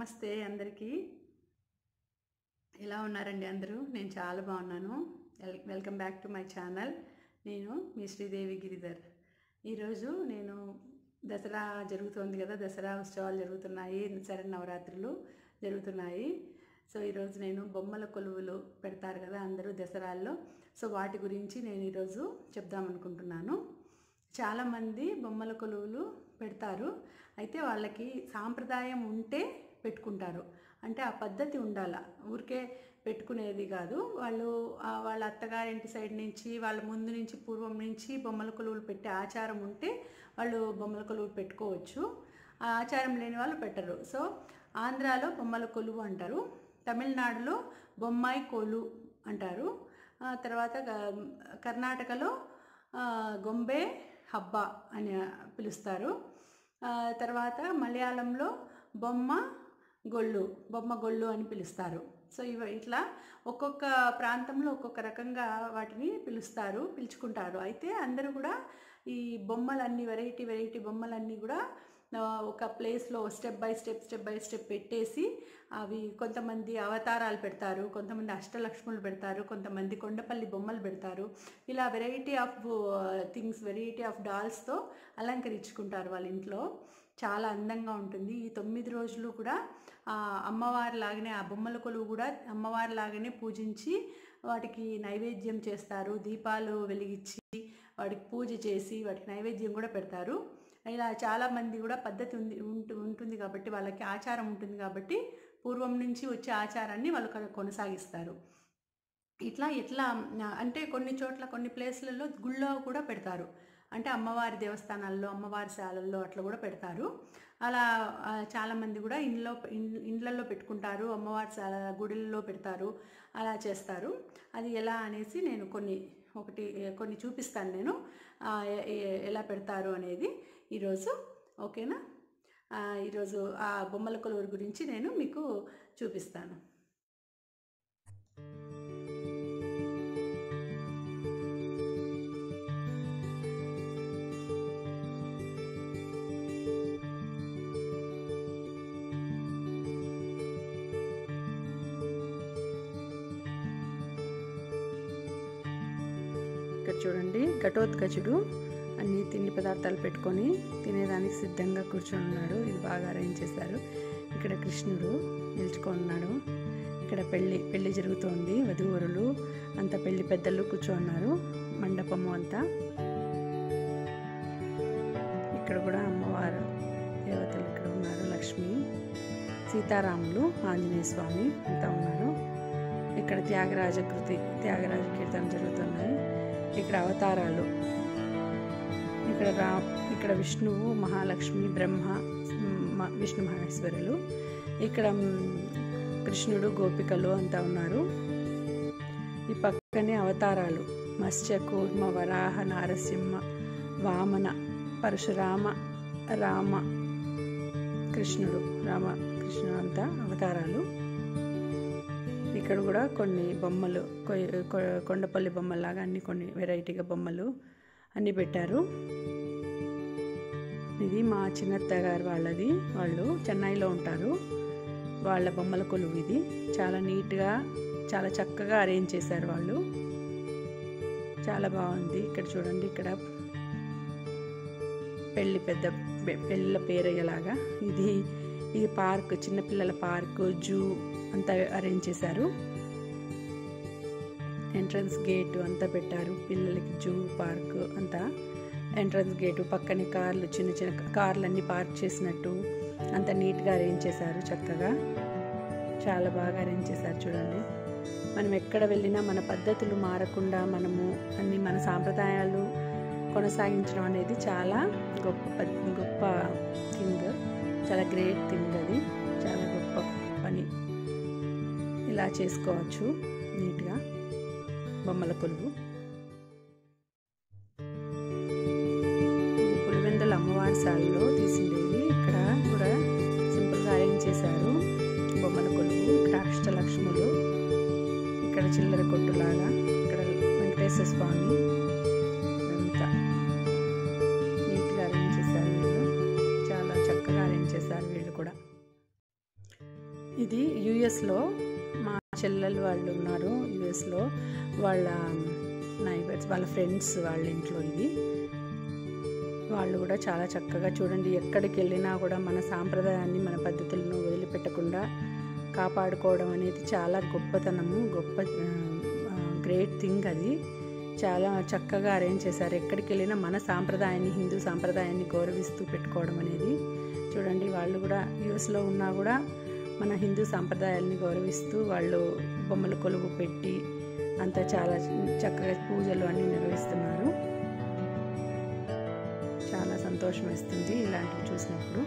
నమస్తే అందరికీ ఎలా ఉన్నారండి అందరూ నేను చాలా బాగున్నాను well welcome back to my channel నేను మీ శ్రీదేవి గిరిధర్ ఈరోజు నేను దసరా జరుగుతోంది కదా దసరా ఉత్సవాలు జరుగుతున్నాయి శరణ్ నవరాత్రులు జరుగుతున్నాయి సో ఈరోజు నేను బొమ్మల కొలువులు పెడతారు కదా అందరూ దసరాల్లో సో వాటి గురించి నేను ఈరోజు చెప్దామనుకుంటున్నాను చాలామంది బొమ్మల కొలువులు పెడతారు అయితే వాళ్ళకి సాంప్రదాయం ఉంటే పెట్టుకుంటారు అంటే ఆ పద్ధతి ఉండాల ఊరికే పెట్టుకునేది కాదు వాళ్ళు ఆ వాళ్ళ అత్తగారింటి సైడ్ నుంచి వాళ్ళ ముందు నుంచి పూర్వం నుంచి బొమ్మల కొలువులు పెట్టే ఆచారం ఉంటే వాళ్ళు బొమ్మల కొలువులు పెట్టుకోవచ్చు ఆ ఆచారం లేని వాళ్ళు పెట్టరు సో ఆంధ్రాలో బొమ్మల కొలువు అంటారు తమిళనాడులో బొమ్మాయి కొలు అంటారు ఆ తర్వాత క- కర్ణాటకలో ఆ, గొంబే హబ్బా అని పిలుస్తారు ఆ, తర్వాత మలయాళంలో బొమ్మ గొళ్ళు బొమ్మ గొళ్ళు అని పిలుస్తారు సో ఇవ ఇట్లా ఒక్కొక్క ప్రాంతంలో ఒక్కొక్క రకంగా వాటిని పిలుస్తారు పిలుచుకుంటారు అయితే అందరూ కూడా ఈ బొమ్మలన్నీ వెరైటీ వెరైటీ బొమ్మలన్నీ కూడా ఆ, ఒక ప్లేస్లో step by step step by step పెట్టేసి అవి కొంతమంది అవతారాలు పెడతారు కొంతమంది అష్టలక్ష్ములు పెడతారు కొంతమంది కొండపల్లి బొమ్మలు పెడతారు ఇలా variety of things variety of డాల్స్తో అలంకరించుకుంటారు వాళ్ళ ఇంట్లో చాలా అందంగా ఉంటుంది ఈ తొమ్మిది రోజులు కూడా ఆ అమ్మవారి లాగానే ఆ బొమ్మల కొలువు కూడా అమ్మవారి లాగానే పూజించి వాటికి నైవేద్యం చేస్తారు దీపాలు వెలిగించి వాటికి పూజ చేసి వాటికి నైవేద్యం కూడా పెడతారు ఇలా చాలామంది కూడా పద్ధతి ఉంది ఉంటు ఉంటుంది కాబట్టి వాళ్ళకి ఆచారం ఉంటుంది కాబట్టి పూర్వం నుంచి వచ్చే ఆచారాన్ని వాళ్ళు కొన- కొనసాగిస్తారు ఇట్లా ఎట్లా ఆ, అంటే కొన్ని చోట్ల కొన్ని ప్లేస్లలో గుళ్ళో కూడా పెడతారు అంటే అమ్మవారి దేవస్థానాల్లో అమ్మవారి శాలల్లో అట్లా కూడా పెడతారు అలా ఆ, చాలామంది కూడా ఇంట్లో ఇన్- ఇండ్లల్లో పెట్టుకుంటారు అమ్మవారి శాల గుడిల్లో పెడతారు అలా చేస్తారు అది ఎలా అనేసి నేను కొన్ని ఒకటి కొన్ని చూపిస్తాను నేను ఆ, ఎ- ఎ- ఎలా పెడతారు అనేది ఈరోజు ఓకేనా ఆ, ఈరోజు ఆ బొమ్మల కొలువురు గురించి నేను మీకు చూపిస్తాను ఇక్కడ చూడండి ఘటోత్కచుడు అన్ని తిండి పదార్థాలు పెట్టుకొని తినేదానికి సిద్ధంగా కూర్చొని ఉన్నాడు ఇది బాగా అరేంజ్ చేశారు ఇక్కడ కృష్ణుడు నిల్చుకొని ఉన్నాడు ఇక్కడ పెళ్ళి పెళ్లి జరుగుతోంది వధూవరులు అంత పెళ్లి పెద్దలు కూర్చోన్నారు మండపము అంతా ఇక్కడ కూడా అమ్మవారు దేవతలు ఇక్కడ ఉన్నారు లక్ష్మి సీతారాములు ఆంజనేయ స్వామి అంతా ఉన్నారు ఇక్కడ త్యాగరాజ కృతి త్యాగరాజ కీర్తన జరుగుతున్నాయి ఇక్కడ అవతారాలు ఇక్కడ రా ఇక్కడ విష్ణువు మహాలక్ష్మి బ్రహ్మ మ- విష్ణు మహేశ్వరులు ఇక్కడ మ్, కృష్ణుడు గోపికలు అంతా ఉన్నారు ఈ పక్కనే అవతారాలు మత్స్య కూర్మ వరాహ నారసింహ వామన పరశురామ రామ కృష్ణుడు రామ కృష్ణుడు అంతా అవతారాలు ఇక్కడ కూడా కొన్ని బొమ్మలు కొయ్- కొ- కొండపల్లి బొమ్మలాగా అన్ని కొన్ని వెరైటీగా బొమ్మలు అన్ని పెట్టారు ఇది మా చిన్నత్త గారు వాళ్ళది వాళ్ళు చెన్నైలో ఉంటారు వాళ్ళ బొమ్మల కొలువు ఇది చాలా నీట్గా చాలా చక్కగా అరేంజ్ చేశారు వాళ్ళు చాలా బాగుంది ఇక్కడ చూడండి ఇక్కడ పెళ్ళి పెద్ద పె- పెళ్ళిళ్ళ పేరయ్యేలాగా ఇది ఇది పార్క్ చిన్నపిల్లల పార్క్ జూ అంతా అరేంజ్ చేశారు ఎంట్రన్స్ గేట్ అంతా పెట్టారు పిల్లలకి జూ పార్క్ అంతా ఎంట్రన్స్ గేటు పక్కనే కార్లు చిన్న చిన్న కార్లు అన్నీ పార్క్ చేసినట్టు అంత నీట్గా అరేంజ్ చేశారు చక్కగా చాలా బాగా అరేంజ్ చేశారు చూడండి మనం ఎక్కడ వెళ్ళినా మన పద్ధతులు మారకుండా మనము అన్ని మన సాంప్రదాయాలు కొనసాగించడం అనేది చాలా గొప్ప పద్- గొప్ప థింగ్ చాలా గ్రేట్ థింగ్ అది చాలా గొప్ప పని ఇలా చేసుకోవచ్చు నీట్గా బొమ్మల కొలువు ఇది పులివెందుల అమ్మవారి సాలలో తీసిండేది ఇక్కడ కూడా సింపుల్గా అరేంజ్ చేశారు బొమ్మల కొలువు ఇక్కడ అష్టలక్ష్ములు ఇక్కడ చిల్లర కొట్టులాగా ఇక్కడ వెంకటేశ్వర స్వామి ఇదంతా నీట్గా అరేంజ్ చేశారు వీళ్ళు చాలా చక్కగా అరేంజ్ చేశారు వీళ్ళు కూడా ఇది యుఎస్లో మా చెల్లెలు వాళ్ళు ఉన్నారు యుఎస్లో వాళ్ళ నైబర్స్ వాళ్ళ ఫ్రెండ్స్ వాళ్ళ ఇంట్లో ఇది వాళ్ళు కూడా చాలా చక్కగా చూడండి ఎక్కడికి వెళ్ళినా కూడా మన సాంప్రదాయాన్ని మన పద్ధతులను వదిలిపెట్టకుండా కాపాడుకోవడం అనేది చాలా గొప్పతనము గొప్ప గ్రేట్ థింగ్ అది చాలా చక్కగా అరేంజ్ చేశారు ఎక్కడికి వెళ్ళినా మన సాంప్రదాయాన్ని హిందూ సాంప్రదాయాన్ని గౌరవిస్తూ పెట్టుకోవడం అనేది చూడండి వాళ్ళు కూడా యూఎస్లో ఉన్నా కూడా మన హిందూ సాంప్రదాయాల్ని గౌరవిస్తూ వాళ్ళు బొమ్మల కొలువు పెట్టి అంతా చాలా చక్కగా పూజలు అన్నీ నిర్వహిస్తున్నారు చాలా సంతోషం వేస్తుంది ఇలాంటివి చూసినప్పుడు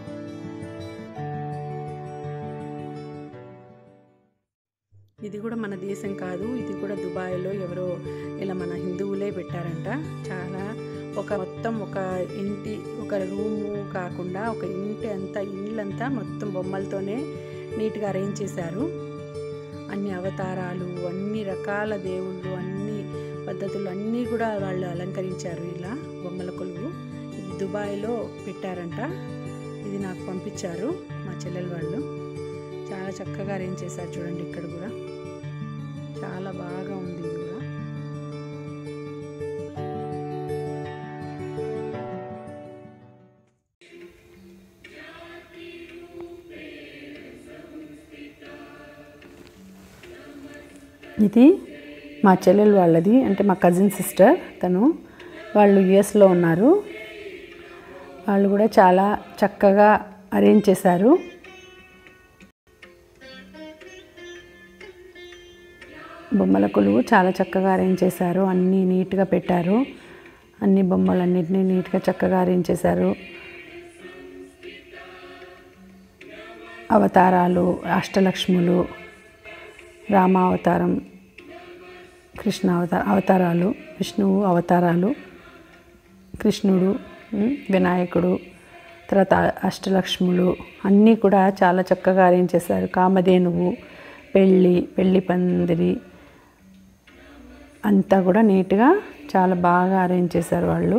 ఇది కూడా మన దేశం కాదు ఇది కూడా దుబాయ్లో ఎవరో ఇలా మన హిందువులే పెట్టారంట చాలా ఒక మొత్తం ఒక ఇంటి ఒక రూము కాకుండా ఒక ఇంటి అంతా ఇల్లంతా మొత్తం బొమ్మలతోనే నీట్గా అరేంజ్ చేశారు అన్ని అవతారాలు అన్ని రకాల దేవుళ్ళు అన్ని పద్ధతులు అన్నీ కూడా వాళ్ళు అలంకరించారు ఇలా బొమ్మల కొలువు ఇది దుబాయ్లో పెట్టారంట ఇది నాకు పంపించారు మా చెల్లెలు వాళ్ళు చాలా చక్కగా అరేంజ్ చేశారు చూడండి ఇక్కడ కూడా చాలా బాగా ఉంది ఇది కూడా ఇది మా చెల్లెలు వాళ్ళది అంటే మా కజిన్ సిస్టర్ తను వాళ్ళు యుఎస్లో ఉన్నారు వాళ్ళు కూడా చాలా చక్కగా అరేంజ్ చేశారు బొమ్మల కొలువు చాలా చక్కగా అరేంజ్ చేశారు అన్నీ నీట్గా పెట్టారు అన్ని బొమ్మలన్నింటినీ నీట్గా చక్కగా అరేంజ్ చేశారు అవతారాలు అష్టలక్ష్ములు రామావతారం కృష్ణ అవతార అవతారాలు విష్ణువు అవతారాలు కృష్ణుడు వినాయకుడు తర్వాత అష్టలక్ష్ములు అన్నీ కూడా చాలా చక్కగా అరేంజ్ చేశారు కామధేనువు పెళ్ళి పెళ్ళి పందిరి అంతా కూడా నీట్గా చాలా బాగా అరేంజ్ చేశారు వాళ్ళు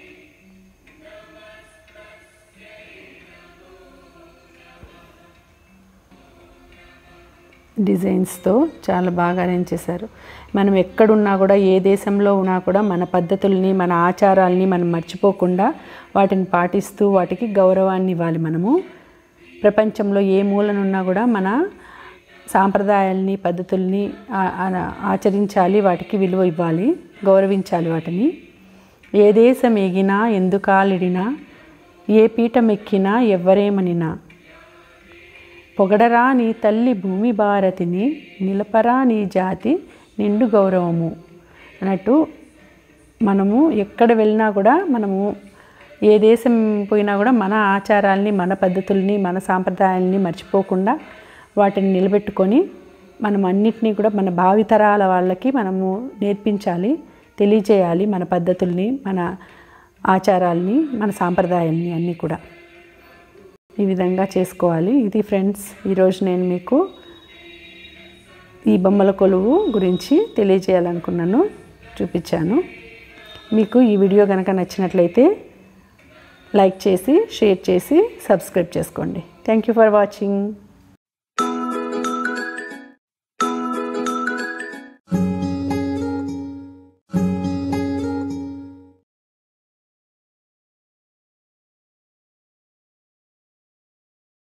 డిజైన్స్తో చాలా బాగా అరేంజ్ చేశారు మనం ఎక్కడున్నా కూడా ఏ దేశంలో ఉన్నా కూడా మన పద్ధతుల్ని మన ఆచారాల్ని మనం మర్చిపోకుండా వాటిని పాటిస్తూ వాటికి గౌరవాన్ని ఇవ్వాలి మనము ప్రపంచంలో ఏ మూలనున్నా కూడా మన సాంప్రదాయాల్ని పద్ధతుల్ని ఆచరించాలి వాటికి విలువ ఇవ్వాలి గౌరవించాలి వాటిని ఏ దేశం ఎగినా ఎందుకాలిడినా ఏ పీఠం ఎక్కినా ఎవ్వరేమనినా పొగడరా నీ తల్లి భూమి భారతిని నిలపరా నీ జాతి నిండు గౌరవము అన్నట్టు మనము ఎక్కడ వెళ్ళినా కూడా మనము ఏ దేశం పోయినా కూడా మన ఆచారాల్ని మన పద్ధతుల్ని మన సాంప్రదాయాల్ని మర్చిపోకుండా వాటిని నిలబెట్టుకొని మనం అన్నిటినీ కూడా మన భావితరాల వాళ్ళకి మనము నేర్పించాలి తెలియచేయాలి మన పద్ధతుల్ని మన ఆచారాల్ని మన సాంప్రదాయాల్ని అన్నీ కూడా ఈ విధంగా చేసుకోవాలి ఇది ఫ్రెండ్స్ ఈరోజు నేను మీకు ఈ బొమ్మల కొలువు గురించి తెలియజేయాలనుకున్నాను చూపించాను మీకు ఈ వీడియో కనుక నచ్చినట్లయితే లైక్ చేసి షేర్ చేసి సబ్స్క్రైబ్ చేసుకోండి థ్యాంక్ యూ ఫర్ వాచింగ్